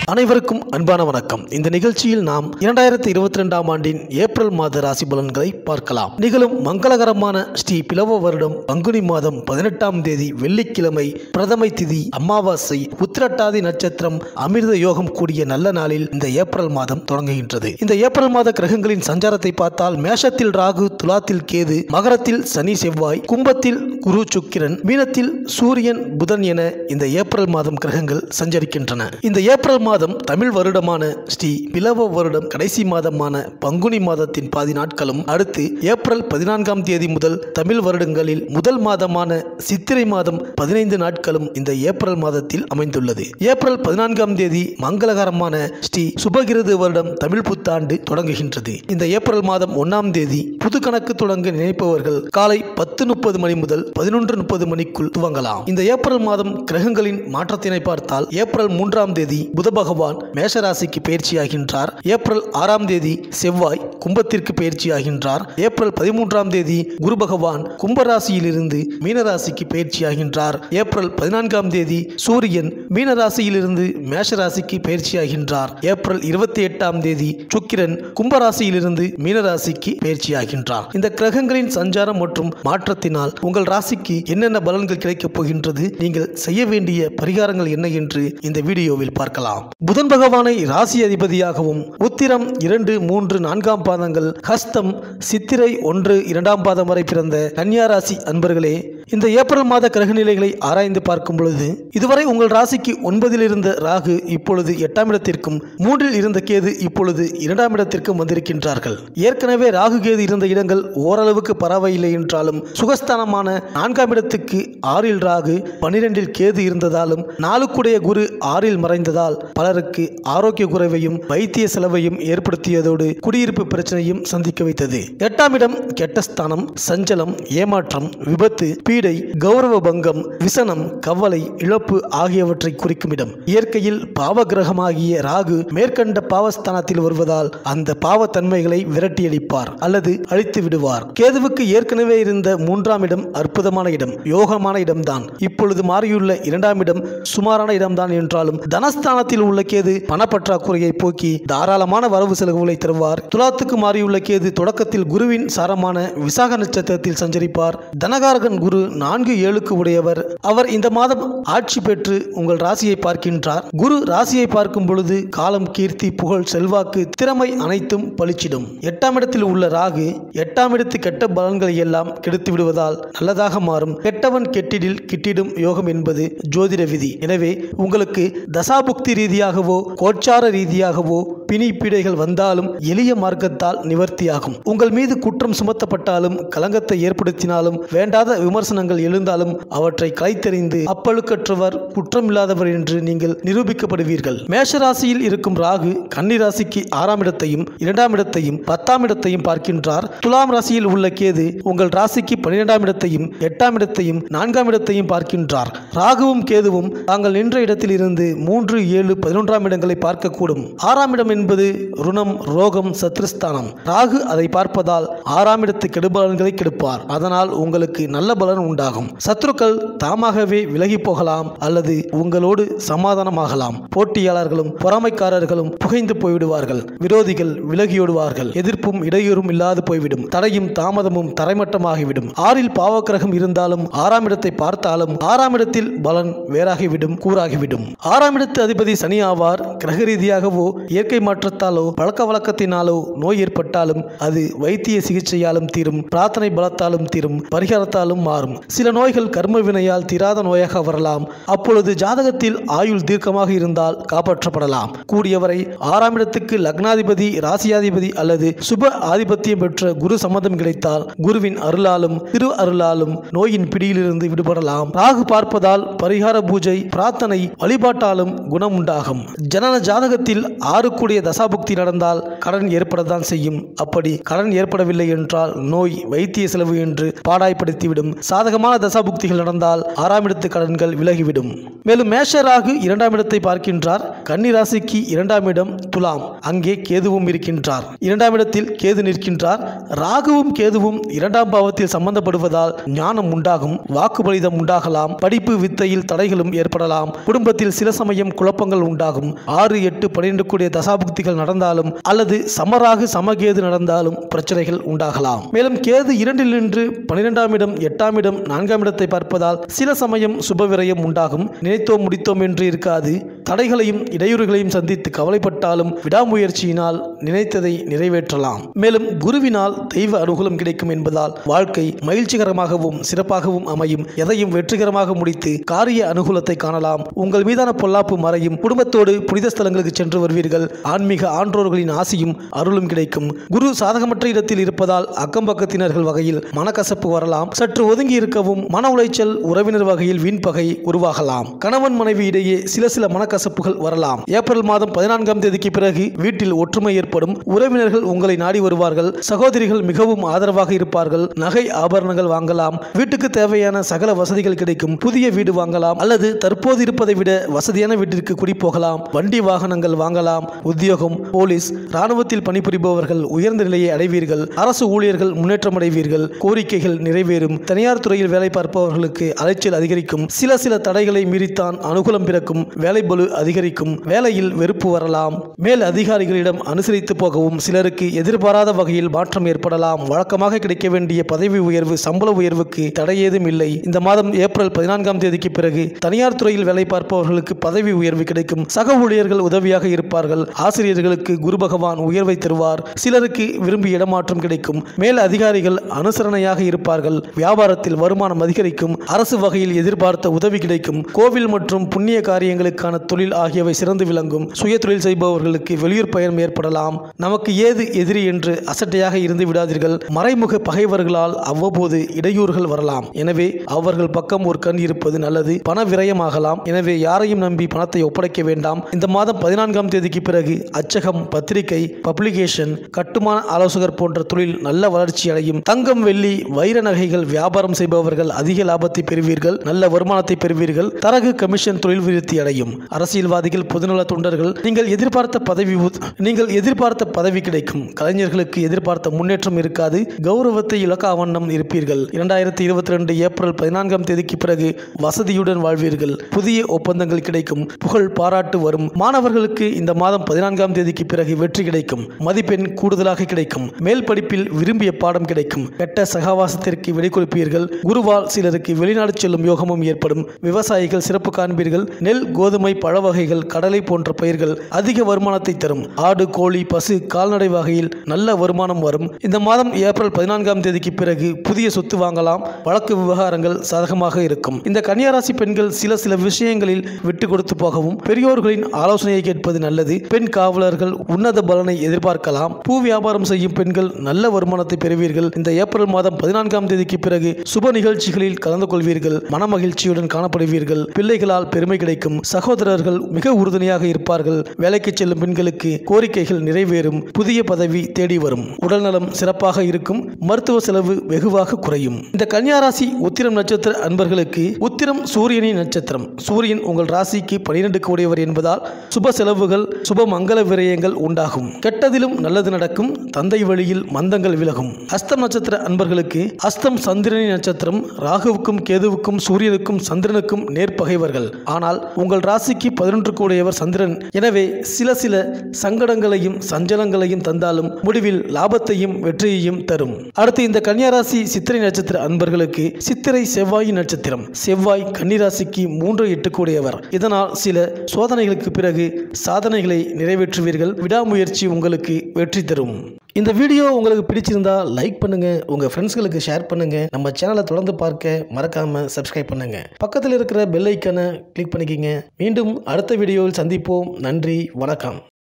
அனைவருக்கும் அன்பான வணக்கம் இந்த நிகழ்ச்சியில் நாம் இரண்டாயிரத்தி இருபத்தி ரெண்டாம் ஆண்டின் ஏப்ரல் மாத ராசி பலன்களை பார்க்கலாம் நிகழும் மங்களகரமான ஸ்ரீ பிளவ வருடம் பங்குனி மாதம் பதினெட்டாம் தேதி வெள்ளிக்கிழமை பிரதமை திதி அமாவாசை உத்திரட்டாதி நட்சத்திரம் அமிர்த யோகம் கூடிய நல்ல நாளில் இந்த ஏப்ரல் மாதம் தொடங்குகின்றது இந்த ஏப்ரல் மாத கிரகங்களின் சஞ்சாரத்தை பார்த்தால் மேஷத்தில் ராகு துலாத்தில் கேது மகரத்தில் சனி செவ்வாய் கும்பத்தில் குரு சுக்கிரன் மீனத்தில் சூரியன் புதன் என இந்த ஏப்ரல் மாதம் கிரகங்கள் சஞ்சரிக்கின்றன இந்த ஏப்ரல் மாதம் தமிழ் வருடமான ஸ்ரீ பிளவ வருடம் கடைசி மாதமான பங்குனி மாதத்தின் பாதி நாட்களும் அடுத்து ஏப்ரல் பதினான்காம் தேதி முதல் தமிழ் வருடங்களில் முதல் மாதமான சித்திரை மாதம் பதினைந்து நாட்களும் இந்த ஏப்ரல் மாதத்தில் அமைந்துள்ளது ஏப்ரல் பதினான்காம் தேதி மங்களகரமான ஸ்ரீ சுபகிருது வருடம் தமிழ் புத்தாண்டு தொடங்குகின்றது இந்த ஏப்ரல் மாதம் ஒன்னாம் தேதி புது கணக்கு தொடங்க நினைப்பவர்கள் காலை பத்து முப்பது மணி முதல் பதினொன்று முப்பது மணிக்குள் துவங்கலாம் இந்த ஏப்ரல் மாதம் கிரகங்களின் மாற்றத்தினை பார்த்தால் ஏப்ரல் மூன்றாம் தேதி புத பகவான் மேஷராசிக்கு பயிற்சியாகின்றார் ஏப்ரல் ஆறாம் தேதி செவ்வாய் கும்பத்திற்கு பயிற்சியாகின்றார் ஏப்ரல் பதிமூன்றாம் தேதி குரு பகவான் கும்பராசியிலிருந்து மீனராசிக்கு பயிற்சியாகின்றார் ஏப்ரல் பதினான்காம் தேதி சூரியன் மீனராசியிலிருந்து மேஷராசிக்கு பயிற்சியாகின்றார் ஏப்ரல் இருபத்தி எட்டாம் தேதி சுக்கிரன் கும்பராசியிலிருந்து மீனராசிக்கு பயிற்சியாகின்றார் இந்த கிரகங்களின் சஞ்சாரம் மற்றும் மாற்றத்தினால் உங்கள் ராசிக்கு என்னென்ன பலன்கள் கிடைக்கப் போகின்றது நீங்கள் செய்ய வேண்டிய பரிகாரங்கள் என்ன என்று இந்த வீடியோவில் பார்க்கலாம் புதன் பகவானை ராசி அதிபதியாகவும் உத்திரம் இரண்டு மூன்று நான்காம் பாதங்கள் ஹஸ்தம் சித்திரை ஒன்று இரண்டாம் பாதம் வரை பிறந்த கன்னியா ராசி அன்பர்களே இந்த ஏப்ரல் மாத கிரக நிலைகளை ஆராய்ந்து பார்க்கும் பொழுது இதுவரை உங்கள் ராசிக்கு ஒன்பதில் இருந்த ராகு இப்பொழுது எட்டாம் இடத்திற்கும் மூன்றில் இருந்த கேது இப்பொழுது இரண்டாம் இடத்திற்கும் வந்திருக்கின்றார்கள் ஏற்கனவே ராகு கேது இருந்த இடங்கள் ஓரளவுக்கு பரவாயில்லை என்றாலும் சுகஸ்தானமான நான்காம் இடத்துக்கு ஆறில் ராகு பனிரெண்டில் கேது இருந்ததாலும் நாளுக்குடைய குரு ஆறில் மறைந்ததால் பலருக்கு ஆரோக்கிய குறைவையும் வைத்திய செலவையும் ஏற்படுத்தியதோடு குடியிருப்பு பிரச்சனையும் சந்திக்க வைத்தது எட்டாம் இடம் கெட்டஸ்தானம் சஞ்சலம் ஏமாற்றம் விபத்து பீடை கௌரவ பங்கம் விசனம் கவலை இழப்பு ஆகியவற்றை குறிக்கும் இடம் இயற்கையில் பாவ கிரகமாகிய ராகு மேற்கண்ட பாவஸ்தானத்தில் வருவதால் அந்த பாவத்தன்மைகளை விரட்டியடிப்பார் அல்லது அழித்து விடுவார் கேதுவுக்கு ஏற்கனவே இருந்த மூன்றாம் இடம் அற்புதமான இடம் யோகமான இடம்தான் இப்பொழுது மாறியுள்ள இரண்டாம் இடம் சுமாரான இடம்தான் என்றாலும் தனஸ்தானத்தில் உள்ள கேது பணப்பற்றாக்குறையை போக்கி தாராளமான வரவு செலவுகளை தருவார் துலாத்துக்கு மாறியுள்ள கேது தொடக்கத்தில் குருவின் சாரமான விசாக நட்சத்திரத்தில் சஞ்சரிப்பார் தனகாரகன் குரு நான்கு ஏழுக்கு உடையவர் அவர் இந்த மாதம் ஆட்சி பெற்று உங்கள் ராசியை பார்க்கின்றார் குரு ராசியை பார்க்கும் பொழுது காலம் கீர்த்தி புகழ் செல்வாக்கு திறமை அனைத்தும் பளிச்சிடும் எட்டாம் இடத்தில் உள்ள ராகு எட்டாம் இடத்து கெட்ட பலன்களை எல்லாம் கெடுத்து விடுவதால் நல்லதாக மாறும் கெட்டவன் கெட்டிடில் கிட்டிடும் யோகம் என்பது ஜோதிட விதி எனவே உங்களுக்கு தசாபுக்தி ரீதியாகவோ கோச்சார ரீதியாகவோ பிணி பீடைகள் வந்தாலும் எளிய மார்க்கத்தால் நிவர்த்தியாகும் உங்கள் மீது குற்றம் சுமத்தப்பட்டாலும் கலங்கத்தை ஏற்படுத்தினாலும் வேண்டாத விமர்சனங்கள் எழுந்தாலும் அவற்றை கலைத்தெறிந்து அப்பழுக்கற்றவர் குற்றமில்லாதவர் என்று நீங்கள் நிரூபிக்கப்படுவீர்கள் மேஷராசியில் இருக்கும் ராகு கன்னி ராசிக்கு ஆறாம் இடத்தையும் இரண்டாம் இடத்தையும் பத்தாம் இடத்தையும் பார்க்கின்றார் துலாம் ராசியில் உள்ள கேது உங்கள் ராசிக்கு பன்னிரெண்டாம் இடத்தையும் எட்டாம் இடத்தையும் நான்காம் இடத்தையும் பார்க்கின்றார் ராகுவும் கேதுவும் தாங்கள் நின்ற இடத்தில் இருந்து மூன்று ஏழு பதினொன்றாம் இடங்களை பார்க்கக்கூடும் ஆறாம் இடம் என்பது ருணம் ரோகம் சத்ருஸ்தானம் ராகு அதை பார்ப்பதால் ஆறாம் இடத்து கெடுபலன்களை கெடுப்பார் அதனால் உங்களுக்கு நல்ல பலன் உண்டாகும் சத்துருக்கள் தாமாகவே விலகி போகலாம் அல்லது உங்களோடு சமாதானமாகலாம் போட்டியாளர்களும் பொறாமைக்காரர்களும் புகைந்து போய்விடுவார்கள் விரோதிகள் விலகியோடுவார்கள் எதிர்ப்பும் இடையூறும் இல்லாது போய்விடும் தடையும் தாமதமும் தரைமட்டமாகிவிடும் ஆறில் பாவக்கிரகம் இருந்தாலும் ஆறாம் இடத்தை பார்த்தாலும் ஆறாம் இடத்தில் பலன் வேறாகிவிடும் கூறாகிவிடும் ஆறாம் இடத்து அதிபதி சனி ஆவார் கிரக ரீதியாகவோ இயற்கை மாற்றத்தாலோ பழக்க வழக்கத்தினாலோ நோய் ஏற்பட்டாலும் அது வைத்திய சிகிச்சையாலும் தீரும் பிரார்த்தனை பலத்தாலும் தீரும் பரிகாரத்தாலும் மாறும் சில நோய்கள் கர்ம வினையால் தீராத நோயாக வரலாம் அப்பொழுது ஜாதகத்தில் ஆயுள் தீர்க்கமாக இருந்தால் காப்பாற்றப்படலாம் கூடியவரை ஆறாம் இடத்துக்கு லக்னாதிபதி ராசியாதிபதி அல்லது சுப ஆதிபத்தியம் பெற்ற குரு சம்மதம் கிடைத்தால் குருவின் அருளாலும் திரு அருளாலும் நோயின் பிடியிலிருந்து விடுபடலாம் ராகு பார்ப்பதால் பரிகார பூஜை பிரார்த்தனை வழிபாட்டாலும் குணம் உண்டாகும் ஜனன ஜாதகத்தில் ஆறு கூடிய தசாபுக்தி நடந்தால் கடன் ஏற்படத்தான் செய்யும் அப்படி கடன் ஏற்படவில்லை என்றால் நோய் வைத்திய செலவு என்று பாடாய்ப்படுத்திவிடும் சாதகமான தசாபுக்திகள் நடந்தால் ஆறாம் இடத்து கடன்கள் விலகிவிடும் மேலும் மேஷ ராகு இரண்டாம் இடத்தை பார்க்கின்றார் கன்னி ராசிக்கு இரண்டாம் இடம் துலாம் அங்கே கேதுவும் இருக்கின்றார் இரண்டாம் இடத்தில் கேது நிற்கின்றார் ராகுவும் கேதுவும் இரண்டாம் பாவத்தில் சம்பந்தப்படுவதால் ஞானம் உண்டாகும் வாக்குபலிதம் உண்டாகலாம் படிப்பு வித்தையில் தடைகளும் ஏற்படலாம் குடும்பத்தில் சில சமயம் குழப்பங்கள் உண்டாகும் ஆறு எட்டு பன்னிரண்டு கூடிய தசாபுக்திகள் நடந்தாலும் அல்லது சமராகு சமகேது நடந்தாலும் பிரச்சனைகள் உண்டாகலாம் மேலும் கேது இரண்டில் நின்று பனிரெண்டாம் இடம் எட்டாம் இடம் நான்காம் இடத்தை பார்ப்பதால் சில சமயம் சுபவிரயம் உண்டாகும் நினைத்தோம் முடித்தோம் என்று இருக்காது தடைகளையும் இடையூறுகளையும் சந்தித்து கவலைப்பட்டாலும் விடாமுயற்சியினால் நினைத்ததை நிறைவேற்றலாம் மேலும் குருவினால் தெய்வ அனுகூலம் கிடைக்கும் என்பதால் வாழ்க்கை மகிழ்ச்சிகரமாகவும் சிறப்பாகவும் அமையும் எதையும் வெற்றிகரமாக முடித்து காரிய அனுகூலத்தை காணலாம் உங்கள் மீதான பொல்லாப்பு மறையும் குடும்பத்தோடு புனித ஸ்தலங்களுக்கு சென்று வருவீர்கள் ஆன்மீக ஆன்றோர்களின் ஆசியும் அருளும் கிடைக்கும் குரு சாதகமற்ற இடத்தில் இருப்பதால் அக்கம் பக்கத்தினர்கள் வகையில் மனக்கசப்பு வரலாம் சற்று ஒதுங்கி இருக்கவும் மன உளைச்சல் உறவினர் வகையில் வீண்பகை உருவாகலாம் கணவன் மனைவி இடையே சில சில மனக்கசப்புகள் வரலாம் ஏப்ரல் மாதம் பதினான்காம் தேதிக்கு பிறகு வீட்டில் ஒற்றுமை ஏற்படும் உறவினர்கள் உங்களை நாடி வருவார்கள் சகோதரிகள் மிகவும் ஆதரவாக இருப்பார்கள் நகை ஆபரணங்கள் வாங்கலாம் வீட்டுக்கு தேவையான சகல வசதிகள் கிடைக்கும் புதிய வீடு வாங்கலாம் அல்லது தற்போது இருப்பதை விட வசதியான வீட்டிற்கு குடிபோகலாம் வண்டி வாகனங்கள் வாங்கலாம் உத்தியோகம் போலீஸ் ராணுவத்தில் பணிபுரிபவர்கள் உயர்ந்த நிலையை அடைவீர்கள் அரசு ஊழியர்கள் முன்னேற்றம் அடைவீர்கள் கோரிக்கைகள் நிறைவேறும் தனியார் துறையில் வேலை பார்ப்பவர்களுக்கு அலைச்சல் அதிகரிக்கும் சில சில தடைகளை மீறித்தான் அனுகூலம் பிறக்கும் வேலை பளு அதிகரிக்கும் வேலையில் வெறுப்பு வரலாம் மேல் அதிகாரிகளிடம் அனுசரித்து போகவும் சிலருக்கு எதிர்பாராத வகையில் மாற்றம் ஏற்படலாம் வழக்கமாக கிடைக்க வேண்டிய பதவி உயர்வு சம்பள உயர்வுக்கு தடையேதும் இல்லை இந்த மாதம் ஏப்ரல் பதினான்காம் தேதிக்கு பிறகு தனியார் துறையில் வேலை பார்ப்பவர்களுக்கு பதவி உயர்வு கிடைக்கும் சக ஊழியர்கள் உதவியாக இருப்பார்கள் ஆசிரியர்களுக்கு குரு பகவான் உயர்வை தருவார் சிலருக்கு விரும்பி இடமாற்றம் கிடைக்கும் மேல் அதிகாரிகள் அனுசரணையாக இருப்பார்கள் வியாபாரத்தில் வருமானம் அதிகரிக்கும் அரசு வகையில் எதிர்பார்த்த உதவி கிடைக்கும் கோவில் மற்றும் புண்ணிய காரியங்களுக்கான தொழில் ஆகியவை சிறந்து விளங்கும் சுய தொழில் செய்பவர்களுக்கு வெளியூர் பயணம் ஏற்படலாம் நமக்கு ஏது எதிரி என்று அசட்டையாக இருந்து விடாதீர்கள் மறைமுக பகைவர்களால் அவ்வப்போது இடையூறுகள் வரலாம் எனவே அவர்கள் பக்கம் ஒரு கண் இருப்பது நல்லது பண விரயமாகலாம் எனவே யாரையும் நம்பி பணத்தை ஒப்படைக்க வேண்டாம் இந்த மாதம் பதினான்காம் தேதிக்கு பிறகு அச்சகம் பத்திரிகை பப்ளிகேஷன் கட்டுமான ஆலோசகர் போன்ற தொழில் நல்ல வளர்ச்சி அடையும் தங்கம் வெள்ளி வைர நகைகள் வியாபாரம் செய்பவர்கள் அதிக லாபத்தை பெறுவீர்கள் நல்ல வருமானத்தை பெறுவீர்கள் தரகு கமிஷன் தொழில் விருத்தி அடையும் அரசியல்வாதிகள் பொதுநல தொண்டர்கள் நீங்கள் எதிர்பார்த்த பதவி உத்- நீங்கள் எதிர்பார்த்த பதவி கிடைக்கும் கலைஞர்களுக்கு எதிர்பார்த்த முன்னேற்றம் இருக்காது கௌரவத்தை இலக்கா வண்ணம் இருப்பீர்கள் இரண்டாயிரத்தி இருபத்தி ரெண்டு ஏப்ரல் பதினான்காம் தேதிக்கு பிறகு வசதியுடன் வாழ்வீர்கள் புதிய ஒப்பந்தங்கள் கிடைக்கும் புகழ் பாராட்டு வரும் மாணவர்களுக்கு இந்த மாதம் பதினான்காம் தேதிக்கு பிறகு வெற்றி கிடைக்கும் மதிப்பெண் கூடுதலாக கிடைக்கும் மேல் படிப்பில் விரும்பிய பாடம் கிடைக்கும் கெட்ட சகவாசத்திற்கு வெளிக்கொடுப்பீர்கள் குருவால் சிலருக்கு வெளிநாடு செல்லும் யோகமும் ஏற்படும் விவசாயிகள் சிறப்பு காண்பீர்கள் நெல் கோதுமை பழ வகைகள் கடலை போன்ற பயிர்கள் அதிக வருமானத்தை தரும் ஆடு கோழி பசு கால்நடை வகையில் நல்ல வருமானம் வரும் இந்த மாதம் ஏப்ரல் பதினான்காம் தேதிக்கு பிறகு புதிய சொத்து வாங்கலாம் வழக்கு விவகாரங்கள் சாதகமாக இருக்கும் இந்த கன்னியாராசி பெண்கள் சில சில விஷயங்களில் விட்டு கொடுத்து போகவும் பெரியோர்களின் ஆலோசனையை கேட்பது நல்லது பெண் காவலர்கள் உன்னத பலனை எதிர்பார்க்கலாம் பூ வியாபாரம் செய்யும் பெண்கள் நல்ல வருமானத்தை பெறுவீர்கள் இந்த ஏப்ரல் மாதம் பதினான்காம் தேதிக்கு பிறகு சுப நிகழ்ச்சிகளில் கலந்து கொள்வீர்கள் மனமகிழ்ச்சியுடன் காணப்படுவீர்கள் பிள்ளைகளால் பெருமை கிடைக்கும் சகோதரர்கள் மிக உறுதுணையாக இருப்பார்கள் வேலைக்கு செல்லும் பெண்களுக்கு கோரிக்கைகள் நிறைவேறும் புதிய பதவி தேடி வரும் உடல்நலம் சிறப்பாக இருக்கும் மருத்துவ செலவு வெகுவாக குறையும் இந்த கன்னியாராசி உத்திரம் நட்சத்திர அன்பர்களுக்கு உத்திரம் சூரியனின் நட்சத்திரம் சூரியன் உங்கள் ராசிக்கு பனிரெண்டு கூடியவர் என்பதால் சுப செலவுகள் சுப மங்கள விரயங்கள் உண்டாகும் கெட்டதிலும் நல்லது நடக்கும் தந்தை வழியில் மந்தங்கள் விலகும் அஸ்தம் நட்சத்திர அன்பர்களுக்கு அஸ்தம் சந்திரனின் நட்சத்திரம் ராகுவுக்கும் கேதுவுக்கும் சூரியனுக்கும் சந்திரனுக்கும் நேர்பகைவர்கள் ஆனால் உங்கள் ராசிக்கு பதினொன்று கூடியவர் சந்திரன் எனவே சில சில சங்கடங்களையும் சஞ்சலங்களையும் தந்தாலும் முடிவில் லாபத்தையும் வெற்றியையும் தரும் அடுத்து இந்த கன்னியாராசி சித்திரை நட்சத்திர அன்பர்களுக்கு சித்திரை செவ்வாயின் நட்சத்திரம் செவ்வாய் கன்னிராசிக்கு மூன்று எட்டு கூடியவர் இதனால் சில சோதனைகளுக்கு பிறகு சாதனைகளை நிறைவேற்றுவீர்கள் விடாமுயற்சி உங்களுக்கு வெற்றி தரும் இந்த வீடியோ உங்களுக்கு பிடிச்சிருந்தா லைக் பண்ணுங்க உங்க ஃப்ரெண்ட்ஸ்களுக்கு ஷேர் பண்ணுங்க நம்ம சேனலை தொடர்ந்து பார்க்க மறக்காம சப்ஸ்கிரைப் பண்ணுங்க பக்கத்தில் இருக்கிற பெல் ஐக்கானை கிளிக் பண்ணிக்கிங்க மீண்டும் அடுத்த வீடியோவில் சந்திப்போம் நன்றி வணக்கம்